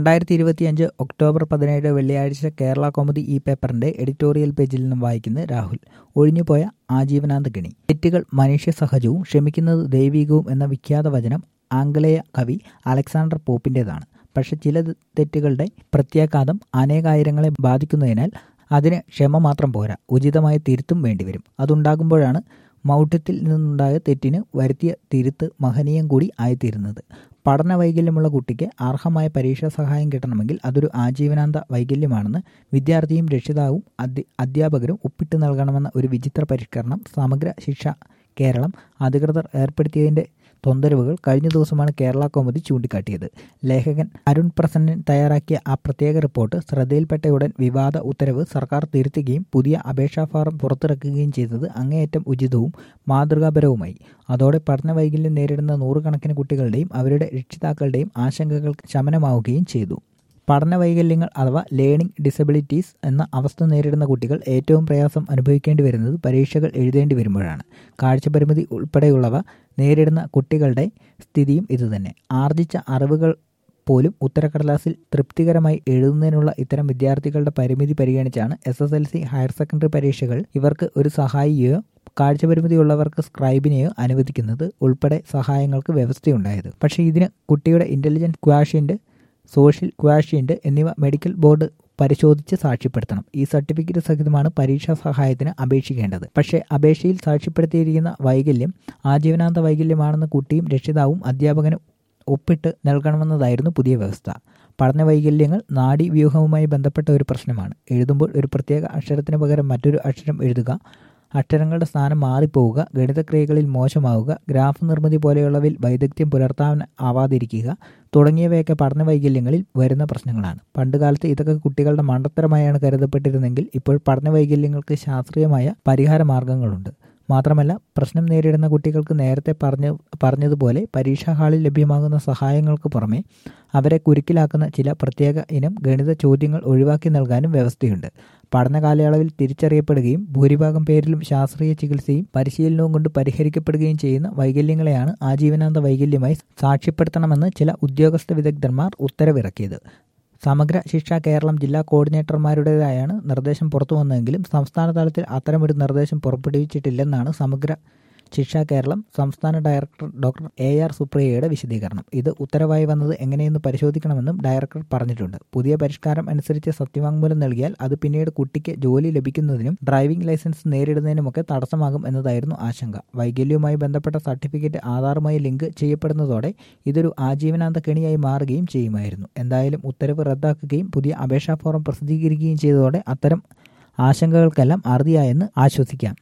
രണ്ടായിരത്തി ഇരുപത്തിയഞ്ച് ഒക്ടോബർ പതിനേഴ് വെള്ളിയാഴ്ച കേരള കൗമുദി ഈ പേപ്പറിന്റെ എഡിറ്റോറിയൽ പേജിൽ നിന്നും വായിക്കുന്നത് രാഹുൽ ഒഴിഞ്ഞുപോയ ആജീവനാന്ത ഗണി തെറ്റുകൾ മനുഷ്യ സഹജവും ക്ഷമിക്കുന്നത് ദൈവികവും എന്ന വിഖ്യാത വചനം ആംഗലേയ കവി അലക്സാണ്ടർ പോപ്പിൻ്റെതാണ് പക്ഷെ ചില തെറ്റുകളുടെ പ്രത്യാഘാതം അനേകായിരങ്ങളെ ബാധിക്കുന്നതിനാൽ അതിന് ക്ഷമ മാത്രം പോരാ ഉചിതമായ തിരുത്തും വേണ്ടിവരും അതുണ്ടാകുമ്പോഴാണ് മൗഢ്യത്തിൽ നിന്നുണ്ടായ തെറ്റിന് വരുത്തിയ തിരുത്ത് മഹനീയം കൂടി ആയിത്തീരുന്നത് പഠന വൈകല്യമുള്ള കുട്ടിക്ക് അർഹമായ പരീക്ഷാ സഹായം കിട്ടണമെങ്കിൽ അതൊരു ആജീവനാന്ത വൈകല്യമാണെന്ന് വിദ്യാർത്ഥിയും രക്ഷിതാവും അധ്യാപകരും ഒപ്പിട്ട് നൽകണമെന്ന ഒരു വിചിത്ര പരിഷ്കരണം സമഗ്ര ശിക്ഷ കേരളം അധികൃതർ ഏർപ്പെടുത്തിയതിൻ്റെ തൊന്തരവുകൾ കഴിഞ്ഞ ദിവസമാണ് കേരള കൗമുദി ചൂണ്ടിക്കാട്ടിയത് ലേഖകൻ അരുൺ പ്രസന്നൻ തയ്യാറാക്കിയ ആ പ്രത്യേക റിപ്പോർട്ട് ശ്രദ്ധയിൽപ്പെട്ടയുടൻ വിവാദ ഉത്തരവ് സർക്കാർ തിരുത്തുകയും പുതിയ അപേക്ഷാ ഫോറം പുറത്തിറക്കുകയും ചെയ്തത് അങ്ങേയറ്റം ഉചിതവും മാതൃകാപരവുമായി അതോടെ പഠന വൈകല്യം നേരിടുന്ന നൂറുകണക്കിന് കുട്ടികളുടെയും അവരുടെ രക്ഷിതാക്കളുടെയും ആശങ്കകൾക്ക് ശമനമാവുകയും ചെയ്തു പഠന വൈകല്യങ്ങൾ അഥവാ ലേണിംഗ് ഡിസബിലിറ്റീസ് എന്ന അവസ്ഥ നേരിടുന്ന കുട്ടികൾ ഏറ്റവും പ്രയാസം അനുഭവിക്കേണ്ടി വരുന്നത് പരീക്ഷകൾ എഴുതേണ്ടി വരുമ്പോഴാണ് കാഴ്ചപരിമിതി ഉൾപ്പെടെയുള്ളവ നേരിടുന്ന കുട്ടികളുടെ സ്ഥിതിയും ഇതുതന്നെ ആർജിച്ച അറിവുകൾ പോലും ഉത്തരക്കടലാസിൽ തൃപ്തികരമായി എഴുതുന്നതിനുള്ള ഇത്തരം വിദ്യാർത്ഥികളുടെ പരിമിതി പരിഗണിച്ചാണ് S S L C higher secondary പരീക്ഷകൾ ഇവർക്ക് ഒരു സഹായിയോ കാഴ്ചപരിമിതിയുള്ളവർക്ക് സ്ക്രൈബിനെയോ അനുവദിക്കുന്നത് ഉൾപ്പെടെ സഹായങ്ങൾക്ക് വ്യവസ്ഥയുണ്ടായത് പക്ഷേ ഇതിന് കുട്ടിയുടെ ഇൻ്റലിജൻസ് ക്വാഷ്യൻ്റ് സോഷ്യൽ ക്വാഷ്യൻ്റ് എന്നിവ മെഡിക്കൽ ബോർഡ് പരിശോധിച്ച് സാക്ഷ്യപ്പെടുത്തണം ഈ സർട്ടിഫിക്കറ്റ് സഹിതമാണ് പരീക്ഷാ സഹായത്തിന് അപേക്ഷിക്കേണ്ടത് പക്ഷേ അപേക്ഷയിൽ സാക്ഷ്യപ്പെടുത്തിയിരിക്കുന്ന വൈകല്യം ആജീവനാന്ത വൈകല്യമാണെന്ന് കുട്ടിയും രക്ഷിതാവും അധ്യാപകനും ഒപ്പിട്ട് നൽകണമെന്നതായിരുന്നു പുതിയ വ്യവസ്ഥ പഠന വൈകല്യങ്ങൾ നാഡീവ്യൂഹവുമായി ബന്ധപ്പെട്ട ഒരു പ്രശ്നമാണ് എഴുതുമ്പോൾ ഒരു പ്രത്യേക അക്ഷരത്തിന് പകരം മറ്റൊരു അക്ഷരം എഴുതുക അക്ഷരങ്ങളുടെ സ്ഥാനം മാറിപ്പോവുക ഗണിതക്രിയകളിൽ മോശമാവുക ഗ്രാഫ് നിർമ്മിതി പോലെയുള്ളവയിൽ വൈദഗ്ധ്യം പുലർത്താൻ ആവാതിരിക്കുക തുടങ്ങിയവയൊക്കെ പഠന വൈകല്യങ്ങളിൽ വരുന്ന പ്രശ്നങ്ങളാണ് പണ്ടുകാലത്ത് ഇതൊക്കെ കുട്ടികളുടെ മണ്ടത്തരമായാണ് കരുതപ്പെട്ടിരുന്നെങ്കിൽ ഇപ്പോൾ പഠന വൈകല്യങ്ങൾക്ക് ശാസ്ത്രീയമായ പരിഹാര മാർഗങ്ങളുണ്ട് മാത്രമല്ല പ്രശ്നം നേരിടുന്ന കുട്ടികൾക്ക് നേരത്തെ പറഞ്ഞ പറഞ്ഞതുപോലെ പരീക്ഷാ ഹാളിൽ ലഭ്യമാകുന്ന സഹായങ്ങൾക്ക് പുറമെ അവരെ കുരുക്കിലാക്കുന്ന ചില പ്രത്യേക ഇനം ഗണിത ചോദ്യങ്ങൾ ഒഴിവാക്കി നൽകാനും വ്യവസ്ഥയുണ്ട് പഠന കാലയളവിൽ തിരിച്ചറിയപ്പെടുകയും ഭൂരിഭാഗം പേരിലും ശാസ്ത്രീയ ചികിത്സയും പരിശീലനവും കൊണ്ട് പരിഹരിക്കപ്പെടുകയും ചെയ്യുന്ന വൈകല്യങ്ങളെയാണ് ആജീവനാന്ത വൈകല്യമായി സാക്ഷ്യപ്പെടുത്തണമെന്ന് ചില ഉദ്യോഗസ്ഥ വിദഗ്ധന്മാർ ഉത്തരവിറക്കിയത് സമഗ്ര ശിക്ഷ കേരളം ജില്ലാ കോർഡിനേറ്റർമാരുടേതായാണ് നിർദ്ദേശം പുറത്തു വന്നതെങ്കിലും സംസ്ഥാന തലത്തിൽ അത്തരമൊരു നിർദ്ദേശം പുറപ്പെടുവിച്ചിട്ടില്ലെന്നാണ് സമഗ്ര ശിക്ഷ കേരളം സംസ്ഥാന ഡയറക്ടർ ഡോക്ടർ എ ആർ സുപ്രിയയുടെ വിശദീകരണം ഇത് ഉത്തരവായി വന്നത് എങ്ങനെയെന്ന് പരിശോധിക്കണമെന്നും ഡയറക്ടർ പറഞ്ഞിട്ടുണ്ട് പുതിയ പരിഷ്കാരം അനുസരിച്ച് സത്യവാങ്മൂലം നൽകിയാൽ അത് പിന്നീട് കുട്ടിക്ക് ജോലി ലഭിക്കുന്നതിനും ഡ്രൈവിംഗ് ലൈസൻസ് നേരിടുന്നതിനുമൊക്കെ തടസ്സമാകും എന്നതായിരുന്നു ആശങ്ക വൈകല്യവുമായി ബന്ധപ്പെട്ട സർട്ടിഫിക്കറ്റ് ആധാറുമായി ലിങ്ക് ചെയ്യപ്പെടുന്നതോടെ ഇതൊരു ആജീവനാന്ത കെണിയായി മാറുകയും ചെയ്യുമായിരുന്നു എന്തായാലും ഉത്തരവ് റദ്ദാക്കുകയും പുതിയ അപേക്ഷാ ഫോറം പ്രസിദ്ധീകരിക്കുകയും ചെയ്തതോടെ അത്തരം ആശങ്കകൾക്കെല്ലാം അറുതിയായെന്ന് ആശ്വസിക്കാം